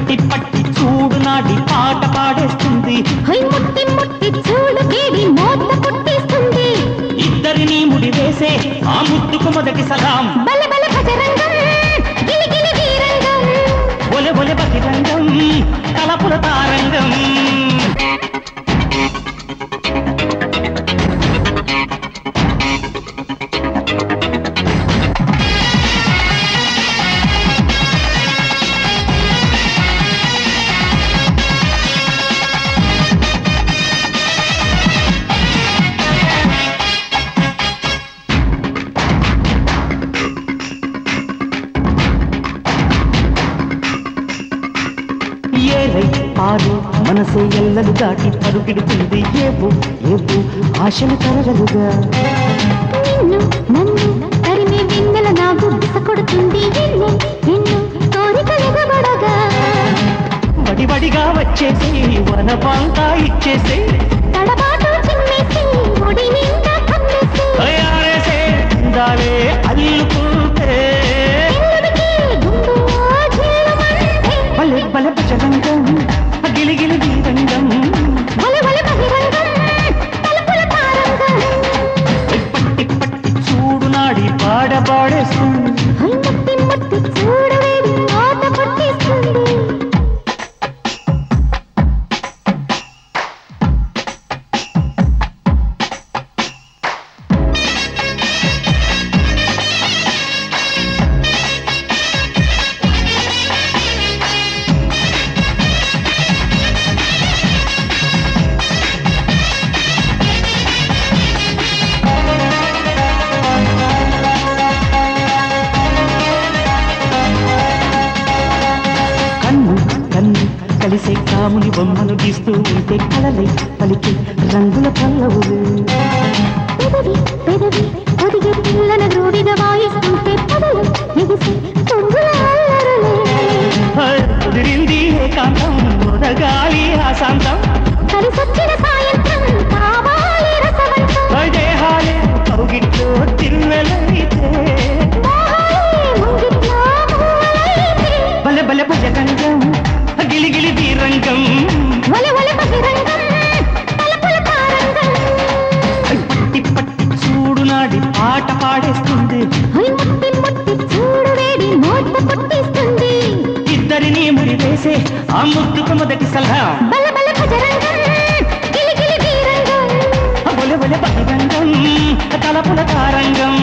పట్టి పట్టి చూడు నాడి పాట పాడేస్తుంది హై ముట్టి ముట్టి చూడు వేడి మోత పుట్టిస్తుంది ఇద్దరిని ముడి వేసే ఆ ముద్దుకు మొదటి సలాం బల బల భజరంగం గిలి గిలి వీరంగం ఒలె ఒలె బహిరంగం తలపుల తారంగం ఏలై ఆరు మనసే ఎల్లలు దాటి పరుగిడుతుంది ఏవో ఏవో ఆశలు తరగలుగా నిన్ను నన్ను తరిమి వెన్నెల నా గుడ్డిస కొడుతుంది ఎన్నో ఎన్నో కోరికలుగబడగా వడివడిగా వచ్చేసి వనపాంతా ఇచ్చేసి తడబాటు చిమ్మేసి ముడి నిండా కమ్మేసి తయారేసే దాలే అల్లుకుంటే ఎల్లరికి గుండు ఝీలమంటే బలె బలె భజరంగం గిలిగిలి దీరంగం బల బల బహిరంగం తలుపుల తారంగం పట్టి పట్టి చూడు నాడి పాడ పాడేస్తుంది హై ముట్టి ముట్టి చూడవేడి మోత పుట్టిస్తుంది కన్ను కన్ను కలిసే కాముని బొమ్మను గీస్తూ ఉంటే కలలై పలికి రంగుల పల్లవులు పెదవి పెదవి ఒదిగే పిల్లన గ్రూడిగా వాయిస్తుంటే పదలు ఎగిసి పొంగుల అల్లరులే హై, కుదిరింది ఏకాంతం ముదగాలి ఆశాంతం కలిసొచ్చిన సాయంత్రం కావాలి రసవంతం హై, దేహాలే కౌగిట్లో తిరువెలైతే మోహాలే ముంగిట్లో మూలైతే బలె బలె భజరంగం గిలిగిలి దీరంగం ఒలి ఒలి బహిరంగం తలుపుల తారంగం హై, పట్టి పట్టి చూడు నాడి పాట పాడేస్తుంది హై ముట్టి ముట్టి చూడు వేడి మోత పుట్టిస్తుంది ఇద్దరిని ముడి వేసే ఆ ముద్దుకు మొదటి సలహా బల బల భజరంగం గిలి గిలి వీరంగం బొలె బొలె బహిరంగం తలపుల తారంగం